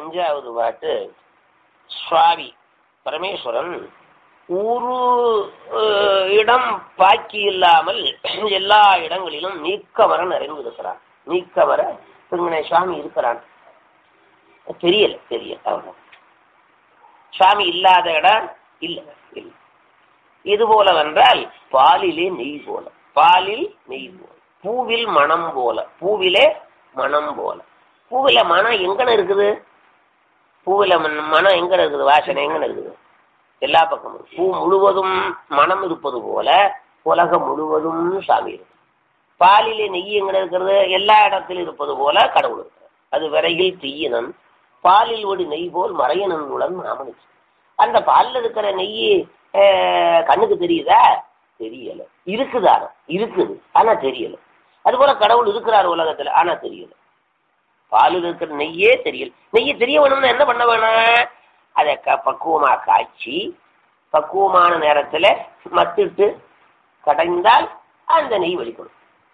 அஞ்சாவது பாட்டு சுவாமி பரமேஸ்வரன் ஒரு அஹ், இடம் பாக்கி இல்லாமல் எல்லா இடங்களிலும் நீக்கமர நிறைந்திருக்கிறான் நீக்கமர இங்கன சுவாமி இருக்கிறான் தெரியல தெரியல அவ்வளவு சுவாமி இல்லாத இடம் இல்ல இல்ல இது போல வென்றால் பாலிலே நெய் போல பாலில் நெய் போல பூவில் மனம் போல பூவிலே மனம் போல பூவில மனம் எங்கன இருக்குது பூவில மன- மனம் எங்க இருக்குது வாசனை எங்க இருக்குது எல்லா பக்கமும் பூ முழுவதும் மனம் இருப்பது போல உலகம் முழுவதும் சாமி இருக்கு பாலிலே நெய் எங்க இருக்கிறது எல்லா இடத்திலும் இருப்பது போல கடவுள் இருக்கிறது அது விரையில் தீயினன் பாலில் ஒரு நெய் போல் மறையனன் மாமனுக்கு அந்த பால்ல இருக்கிற நெய் அஹ், கண்ணுக்கு தெரியுதா தெரியல இருக்குதா இருக்குது ஆனா தெரியல அது போல கடவுள் இருக்கிறார் உலகத்துல ஆனா தெரியல பாலில் இருக்கிற நெய்யே தெரியல நெய்யை தெரிய வேணும்னா என்ன பண்ண வேணும் அதை க- பக்குவமா காய்ச்சி பக்குவமான நேரத்துல மத்திட்டு கடைந்தால் அந்த நெய் வெளிப்படும்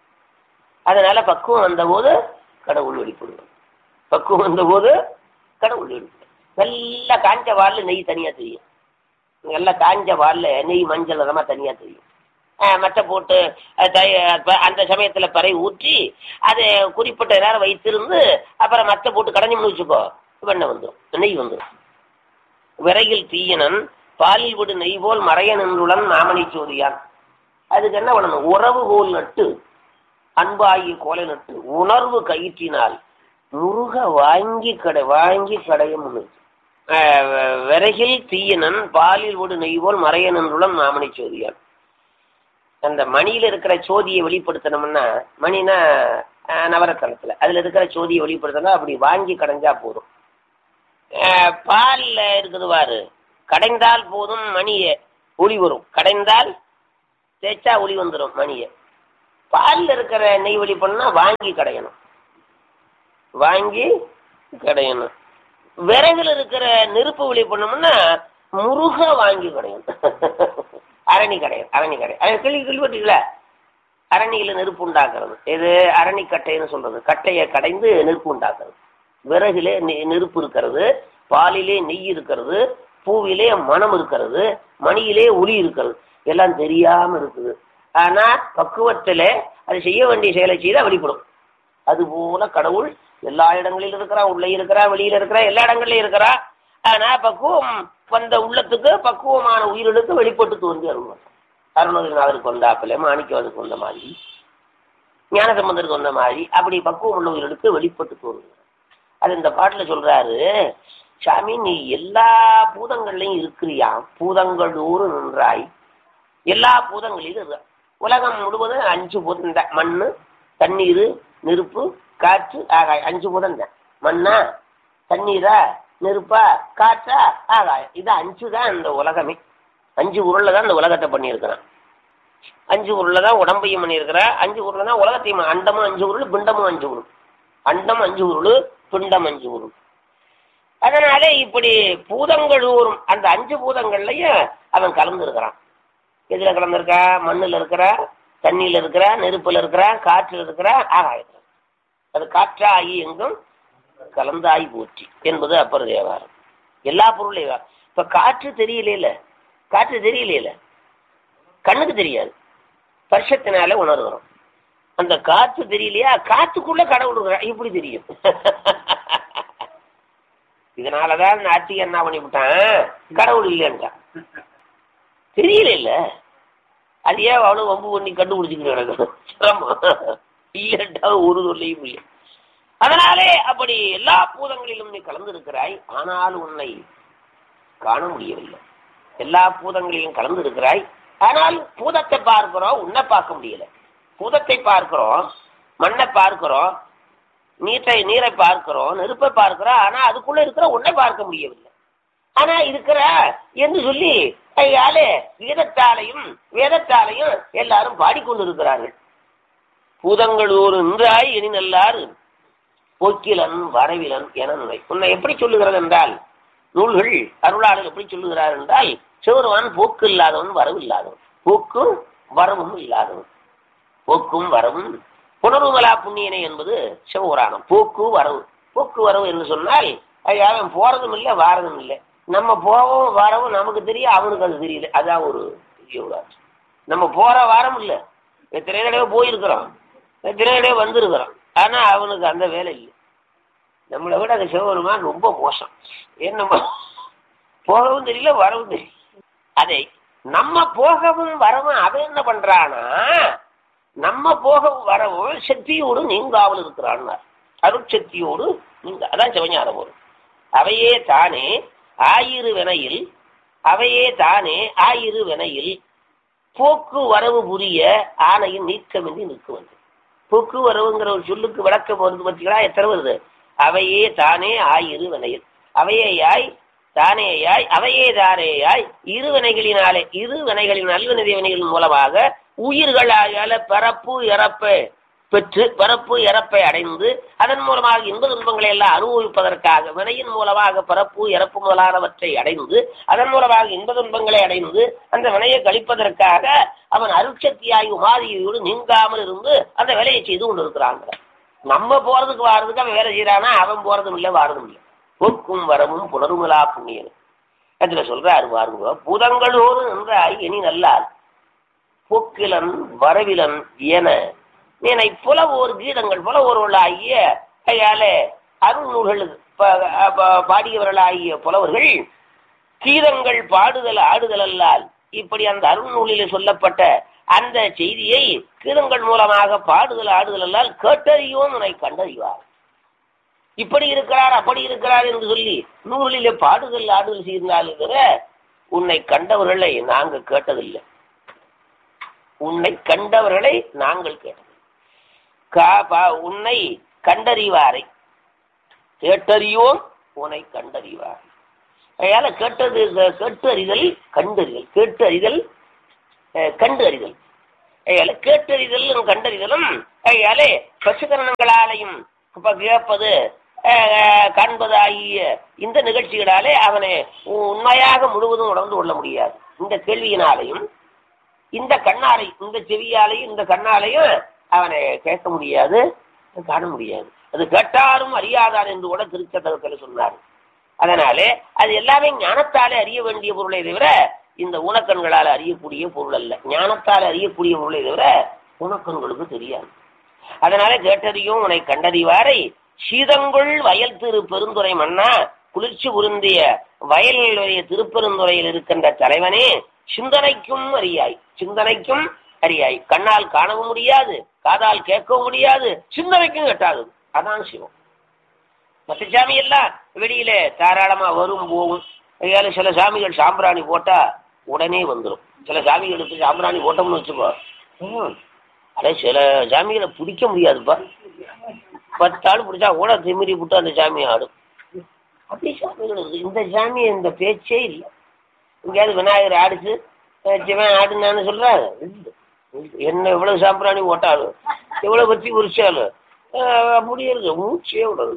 அதனால பக்குவம் வந்தபோது கடவுள் வெளிப்படுவார் பக்குவம் வந்தபோது கடவுள் வெளிப்படும் நல்லா காஞ்ச வால்ல நெய் தனியா தெரியும் நல்லா காஞ்ச வால்ல நெய் மஞ்சள் நிறமா தனியா தெரியும் அஹ் மற்ற போட்டு அஹ் தை- ப- அந்த சமயத்துல பறை ஊற்றி அதை குறிப்பிட்ட நேரம் வைத்திருந்து அப்புறம் மற்ற போட்டு கடைஞ்சு வச்சுக்கோ வெண்ணெய் வந்துடும் நெய் வந்துடும் விரையில் தீயனன் பாலில் விடு நெய் போல் மறைய நின்றுடன் மாமணி சோதியான் அதுக்கு என்ன பண்ணணும் உறவு போல் நட்டு அன்பாகி கோலை நட்டு உணர்வு கயிற்றினால் முருக வாங்கி கடை வாங்கி கடைய முன்னிட்டு விறகில் தீயனன் பாலில் விடு நெய் போல் மறைய நின்றுடன் மாமணி சோதியான் அந்த மணியில இருக்கிற சோதியை வெளிப்படுத்தணும்னா மணினா அஹ், நவரத்தனத்துல அதுல இருக்கிற சோதியை வெளிப்படுத்தணும் அப்படி வாங்கி கடைஞ்சா போதும் அஹ், பால்ல இருக்குது பாரு கடைந்தால் போதும் மணிய ஒளி வரும் கடைந்தால் தேய்ச்சா ஒளி வந்துடும் மணிய பால்ல இருக்கிற நெய் வெளி பண்ணா வாங்கி கடையணும் வாங்கி கடையணும் விறகுல இருக்கிற நெருப்பு வெளி பண்ணோம்னா முருக வாங்கி கடையணும் அரணி கடையும் அரணி கடை அது கேள்வி கேள்விப்பட்டீங்களா அரணியில நெருப்பு உண்டாக்குறது இது அரணி கட்டைன்னு சொல்றது கட்டையை கடைந்து நெருப்பு உண்டாக்குறது விறகிலே நெ- நெருப்பு இருக்கிறது பாலிலே நெய் இருக்கிறது பூவிலே மனம் இருக்கிறது மணியிலே ஒளி இருக்கிறது எல்லாம் தெரியாம இருக்குது ஆனா பக்குவத்திலே அது செய்ய வேண்டிய செயலை செய்தா வெளிப்படும் அதுபோல கடவுள் எல்லா இடங்களிலும் இருக்கிறா உள்ளே இருக்கிறா வெளியில இருக்கிறா எல்லா இடங்கள்லயும் இருக்கிறா ஆனா பக்குவம் வந்த உள்ளத்துக்கு பக்குவமான உயிரினுக்கு வெளிப்பட்டு தோன்றி அருள்வார் அருணகிரிநாதருக்கு வந்தாப்பில் மாணிக்கவாதுக்கு வந்த மாதிரி ஞானசம்பந்தருக்கு வந்த மாதிரி அப்படி பக்குவம் உள்ள உயிரினுக்கு வெளிப்பட்டு தோன்றுகிறார் அது இந்த பாட்டுல சொல்றாரு சாமி நீ எல்லா பூதங்கள்லயும் இருக்கிறியா பூதங்களூறு நின்றாய் எல்லா பூதங்களிலும் இருக்க உலகம் முழுவதும் அஞ்சு பூதம் தான் மண்ணு தண்ணீர் நெருப்பு காற்று ஆகாயம் அஞ்சு பூதம் தான் மண்ணா தண்ணீரா நெருப்பா காற்றா ஆகாயம் இது அஞ்சு தான் இந்த உலகமே அஞ்சு உருள்ல தான் இந்த உலகத்தை பண்ணியிருக்கிறான் அஞ்சு உருள்ல தான் உடம்பையும் பண்ணியிருக்கிறான் அஞ்சு உருள்ல தான் உலகத்தையும் அண்டமும் அஞ்சு உருள் பிண்டமும் அஞ்சு உருள் அண்டம் அஞ்சு உருள் பிண்டம் அஞ்சு உருள் அதனால இப்படி பூதங்கள் ஊறும் அந்த அஞ்சு பூதங்கள்லயும் அவன் கலந்து இருக்கிறான் எதுல கலந்துருக்கா மண்ணுல இருக்கிறா தண்ணியில இருக்கிறா நெருப்புல இருக்கிறா காற்றுல இருக்கிறா ஆகாயத்துல அது காற்றாகி எங்கும் கலந்தாய் போற்றி என்பது அப்பர் தேவாரம் எல்லா பொருளையும் இப்ப காற்று தெரியல காற்று தெரியல கண்ணுக்கு தெரியாது ஸ்பர்ஷத்தினால உணர்கிறோம் அந்த காற்று தெரியலையா காத்துக்குள்ள கடவுள் இருக்கிறான் இப்படி தெரியும் இதனாலதான் நாட்டிக என்ன பண்ணிவிட்டான் கடவுள் இல்லைன்றான் தெரியல இல்ல அது ஏன் அவனும் வம்பு பண்ணி கண்டுபிடிச்சிக்கிட்டு கிடக்கணும் சிரமம் இல்லட்டா ஒரு சொல்லையும் இல்லை அதனாலே அப்படி எல்லா பூதங்களிலும் நீ கலந்திருக்கிறாய் ஆனால் உன்னை காண முடியவில்லை எல்லா பூதங்களிலும் கலந்திருக்கிறாய் ஆனால் பூதத்தை பார்க்கிறோம் உன்னை பார்க்க முடியல பூதத்தை பார்க்கிறோம் மண்ணை பார்க்கிறோம் நீரை நீரை பார்க்கிறோம் நெருப்பை பார்க்கிறோம் ஆனா அதுக்குள்ள இருக்கிற உன்னை பார்க்க முடியவில்லை ஆனா இருக்கிற என்று சொல்லி கையாலே வேதத்தாலையும் வேதத்தாலையும் எல்லாரும் பாடிக்கொண்டிருக்கிறார்கள் பூதங்கள் ஒரு நின்றாய் இனி நல்லாறு போக்கிலன் வரவிலன் என நிலை உன்னை எப்படி சொல்லுகிறது என்றால் நூல்கள் அருளாளர் எப்படி சொல்லுகிறார் என்றால் சிவருவான் போக்கு இல்லாதவன் வரவு இல்லாதவன் போக்கும் வரவும் இல்லாதவன் போக்கும் வரவும் புனருமலா புண்ணியனை என்பது சிவபுராணம் போக்கு வரவு போக்கு வரவு என்று சொன்னால் ஐயா, அவன் போறதும் இல்லை வாரதும் இல்லை நம்ம போகவும் வரவும் நமக்கு தெரியும் அவனுக்கு அது தெரியல அதான் ஒரு ஜீவராசி நம்ம போற வாரம் இல்லை எத்தனை தடவை போயிருக்கிறோம் எத்தனை தடவை வந்திருக்கிறோம் ஆனா அவனுக்கு அந்த வேலை இல்லை நம்மளை விட அந்த சிவபெருமான் ரொம்ப மோசம் ஏன் நம்ம போகவும் தெரியல வரவும் தெரியல அதை நம்ம போகவும் வரவும் அவன் என்ன பண்றானா நம்ம போகவும் வரவும் சக்தியோடு நீங்காமல் இருக்கிறான் அருட்சக்தியோடு நீங்க அதான் சிவஞானம் வரும் அவையே தானே ஆயிரு வினையில் அவையே தானே ஆயிரு வினையில் போக்கு வரவு புரிய ஆணையின் நீக்கமின்றி நிற்குவது போக்கு வரவுங்கிற ஒரு சொல்லுக்கு விளக்கம் வருது பார்த்தீங்களா எத்தனை வருது அவையே தானே ஆயிரு வினையில் அவையேயாய் தானேயாய் அவையே தானேயாய் இரு வினைகளினாலே இரு வினைகளின் நல்வினை வினைகளின் மூலமாக உயிர்களால பரப்பு இறப்பை பெற்று பரப்பு இறப்பை அடைந்து அதன் மூலமாக இன்ப துன்பங்களை எல்லாம் அனுபவிப்பதற்காக வினையின் மூலமாக பரப்பு இறப்பு முதலானவற்றை அடைந்து அதன் மூலமாக இன்ப துன்பங்களை அடைந்து அந்த வினையை கழிப்பதற்காக அவன் அருட்சக்தியாகி உமாதியோடு நீங்காமல் இருந்து அந்த வேலையை செய்து கொண்டிருக்கிறாங்க நம்ம போறதுக்கு வாரதுக்கு அவன் வேலை செய்யறானா அவன் போறதும் இல்லை வாரதும் இல்லை போக்கும் வரவும் புலருமலா புண்ணியன் அதுல சொல்றாரு பாருங்க பூதங்களோடு நின்றாய் இனி நல்லால் போக்கிலன் வரவிலன் என நீனை புலவோர் கீதங்கள் புலவோர்களாகிய கையால அருள் நூல்கள் பாடியவர்களாகிய புலவர்கள் கீதங்கள் பாடுதல் ஆடுதல் அல்லால் இப்படி அந்த அருள் நூலிலே சொல்லப்பட்ட அந்த செய்தியை கீதங்கள் மூலமாக பாடுதல் ஆடுதல் அல்லால் கேட்டறியோம் உன்னை கண்டறிவார் இப்படி இருக்கிறார் அப்படி இருக்கிறார் என்று சொல்லி நூலிலே பாடுதல் ஆடுதல் செய்தால் உன்னை கண்டவர்களை நாங்கள் கேட்டதில்லை உன்னை கண்டவர்களை நாங்கள் கேட்டது உன்னை கண்டறிவாரை கேட்டறியோம் உன்னை கண்டறிவார் அதனால கேட்டது கேட்டு அறிதல் கண்டறிதல் கேட்டு அறிதல் கண்டு அறிதல் அதனால கேட்டறிதலும் கண்டறிதலும் அதனாலே பசுகரணங்களாலையும் கேட்பது காண்பது ஆகிய இந்த நிகழ்ச்சிகளாலே அவனை உண்மையாக முழுவதும் உணர்ந்து கொள்ள முடியாது இந்த கேள்வியினாலையும் இந்த கண்ணாலை இந்த செவியாலையும் இந்த கண்ணாலையும் அவனை கேட்க முடியாது காண முடியாது அது கேட்டாலும் அறியாதான் என்று கூட திருச்சதகத்தில் சொன்னார் அதனாலே அது எல்லாமே ஞானத்தாலே அறிய வேண்டிய பொருளை தவிர இந்த ஊனக்கண்களால் அறியக்கூடிய பொருள் அல்ல ஞானத்தால் அறியக்கூடிய பொருளை தவிர ஊனக்கண்களுக்கு தெரியாது அதனால கேட்டறியும் உன்னை கண்டறிவாரை சீதங்குள் வயல் திரு பெருந்துறை மன்னா குளிர்ச்சி உருந்திய வயலினுடைய திருப்பெருந்துறையில் இருக்கின்ற தலைவனே சிந்தனைக்கும் அறியாய் சிந்தனைக்கும் அறியாய் கண்ணால் காணவும் முடியாது காதால் கேட்கவும் முடியாது சிந்தனைக்கும் கட்டாது அதான் சிவம் மற்ற சாமி எல்லாம் வெளியில தாராளமா வரும் போகும் அதனால சில சாமிகள் சாம்பிராணி போட்டா உடனே வந்துடும் சில சாமிகளுக்கு சாம்பிராணி போட்டோம்னு வச்சுக்கோ அட சில சாமிகளை பிடிக்க முடியாதுப்பா பத்து ஆள் பிடிச்சா கூட திமிரி விட்டு அந்த சாமி ஆடும் அப்படி சாமிகள் இருக்கு இந்த சாமி இந்த பேச்சே இல்லை எங்கேயாவது விநாயகர் ஆடிச்சு சிவன் ஆடுனான்னு சொல்றாரு என்ன எவ்வளவு சாம்பிராணி ஓட்டாலும் எவ்வளவு பத்தி உரிச்சாலும் அப்படி இருக்கு மூச்சே விடுறது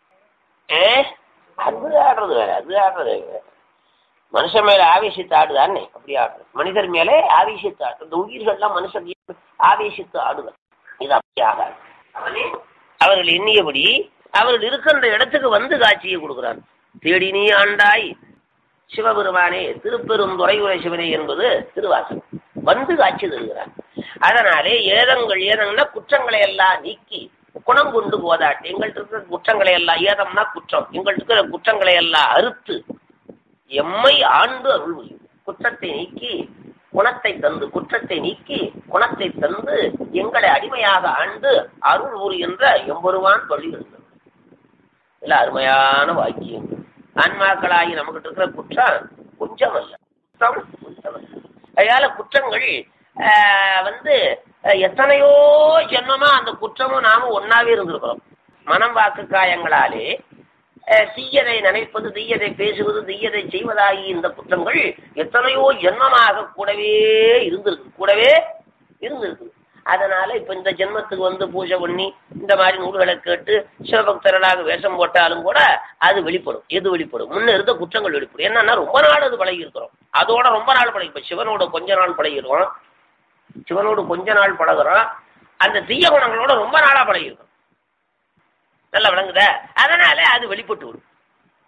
அது ஆடுறது வேற அது ஆடுறது வேற மனுஷன் மேல ஆவேசித்து ஆடுதானே அப்படி ஆடுறது மனிதர் மேலே ஆவேசித்து ஆடு இந்த உயிர்கள்லாம் மனுஷன் ஆவேசித்து ஆடுதல் இது அப்படி ஆகாது அவர்கள் எண்ணியபடி அவர்கள் இருக்கின்ற இடத்துக்கு வந்து காட்சியை கொடுக்கிறார் தேடி நீ ஆண்டாய் சிவபெருமானே திருப்பெரும் துறையுரை சிவனே என்பது திருவாசகம் வந்து காட்சி தருகிறார் அதனாலே ஏதங்கள் ஏதம்னா குற்றங்களை எல்லாம் நீக்கி குணம் கொண்டு போதாட்டு எங்கள்கிட்ட இருக்கிற குற்றங்களை எல்லாம் ஏதம்னா குற்றம் எங்கள்கிட்ட இருக்கிற குற்றங்களை எல்லாம் அறுத்து எம்மை ஆண்டு அருள் புரியும் குற்றத்தை நீக்கி குணத்தை தந்து குற்றத்தை நீக்கி குணத்தை தந்து எங்களை அடிமையாக ஆண்டு அருள் புரிகின்ற எம்பெருவான் வழி இருந்தது இல்ல அருமையான வாக்கியம் ஆன்மாக்களாகி நமக்கிட்ட இருக்கிற குற்றம் கொஞ்சம் அல்ல குற்றம் கொஞ்சம் அல்ல அதனால குற்றங்கள் வந்து எத்தனையோ ஜென்மமா அந்த குற்றமும் நாம ஒன்னாவே இருந்திருக்கிறோம் மனம் வாக்கு காயங்களாலே தீயதை நினைப்பது தீயதை பேசுவது தீயதை செய்வதாகி இந்த குற்றங்கள் எத்தனையோ ஜென்மமாக கூடவே இருந்திருக்கு கூடவே இருந்திருக்கு அதனால இப்ப இந்த ஜென்மத்துக்கு வந்து பூஜை பண்ணி இந்த மாதிரி நூல்களை கேட்டு சிவபக்தர்களாக வேஷம் போட்டாலும் கூட அது வெளிப்படும் எது வெளிப்படும் முன்ன இருந்த குற்றங்கள் வெளிப்படும் என்னன்னா ரொம்ப நாள் அது பழகி இருக்கிறோம் அதோட ரொம்ப நாள் பழகி இப்ப சிவனோட கொஞ்ச நாள் பழகிருக்கோம் சிவனோடு கொஞ்ச நாள் பழகுறோம் அந்த தீய குணங்களோட ரொம்ப நாளா பழகிருக்கோம் நல்லா விளங்குத அதனால அது வெளிப்பட்டு விடும்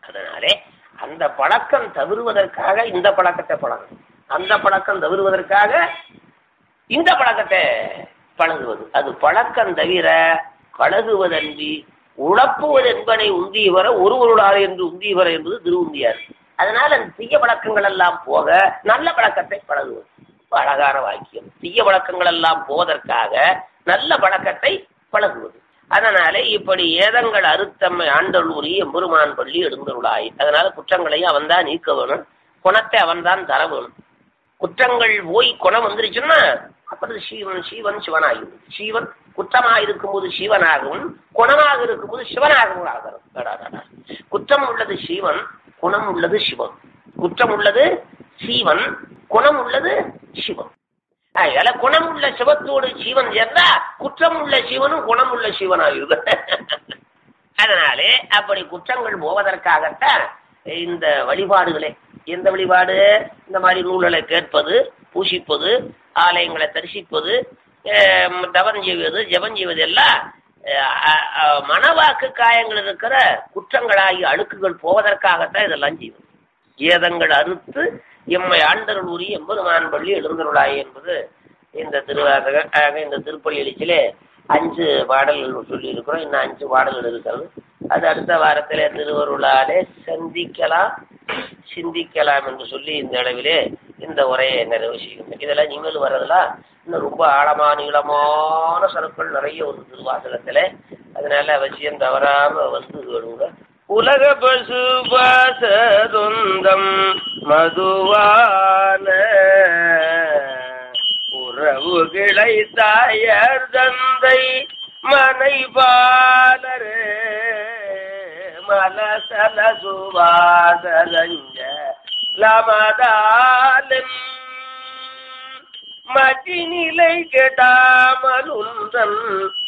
அதனாலே அந்த பழக்கம் தவிர்வதற்காக இந்த பழக்கத்தை பழகணும் அந்த பழக்கம் தவிர்வதற்காக இந்த பழக்கத்தை பழகுவது அது பழக்கம் தவிர பழகுவதன்றி உழப்புவது என்பனை உந்தியவர ஒருவருடாது என்று உந்தியவர என்பது திருவுந்தியார் அதனால அந்த தீய பழக்கங்கள் எல்லாம் போக நல்ல பழக்கத்தை பழகுவது ரொம்ப அழகான வாக்கியம் தீய பழக்கங்கள் எல்லாம் போவதற்காக நல்ல பழக்கத்தை பழகுவது அதனாலே இப்படி ஏதங்கள் அறுத்தம்மை ஆண்டொழுரி எம்பெருமான் பள்ளி எழுந்தருளாய் அதனால குற்றங்களையும் அவன் தான் நீக்க வேணும் குணத்தை அவன் தான் தர வேணும் குற்றங்கள் போய் குணம் வந்துருச்சுன்னா அப்படி சீவன் சீவன் சிவனாகிவிடும் சீவன் குற்றமாக இருக்கும்போது சிவனாகவும் குணமாக இருக்கும்போது சிவனாகவும் ஆகிறது குற்றம் உள்ளது சீவன் குணம் உள்ளது சிவன் குற்றம் உள்ளது சீவன் குணம் உள்ளது சிவன் அதனால குணம் உள்ள சிவத்தோடு சீவன் சேர்ந்தா குற்றம் உள்ள சிவனும் குணம் உள்ள சிவனாகிருது அதனாலே அப்படி குற்றங்கள் போவதற்காகத்தான் இந்த வழிபாடுகளே எந்த வழிபாடு இந்த மாதிரி நூல்களை கேட்பது பூசிப்பது ஆலயங்களை தரிசிப்பது அஹ் தவம் செய்வது ஜெபம் செய்வது எல்லாம் அஹ் அஹ் மனவாக்கு காயங்கள் இருக்கிற குற்றங்களாகி அழுக்குகள் போவதற்காகத்தான் இதெல்லாம் செய்வது ஏதங்கள் அறுத்து எம்மை ஆண்டருள் உரிய எம்பெருமான் பள்ளி எழுந்தருளாய் என்பது இந்த திருவாசக ஆக இந்த திருப்பள்ளி எழுச்சியிலே அஞ்சு பாடல்கள் சொல்லி இருக்கிறோம் இன்னும் அஞ்சு பாடல்கள் இருக்கிறது அது அடுத்த வாரத்திலே திருவருளாலே சந்திக்கலாம் சிந்திக்கலாம் என்று சொல்லி இந்த அளவிலே இந்த உரையை நிறைவு செய்யும் இதெல்லாம் இனிமேல் வர்றதெல்லாம் இன்னும் ரொம்ப ஆழமான நீளமான சருக்கள் நிறைய ஒரு திருவாசகத்துல அதனால அவசியம் தவறாம வந்து கேளுங்க உலக பசு பாசதுந்தம் மதுவான உறவு கிளை தாயர் தந்தை மனை பாலரே மலசல சுவாசரஞ்ச லமதாலும் மதிநிலை கெடாமல் உந்தன்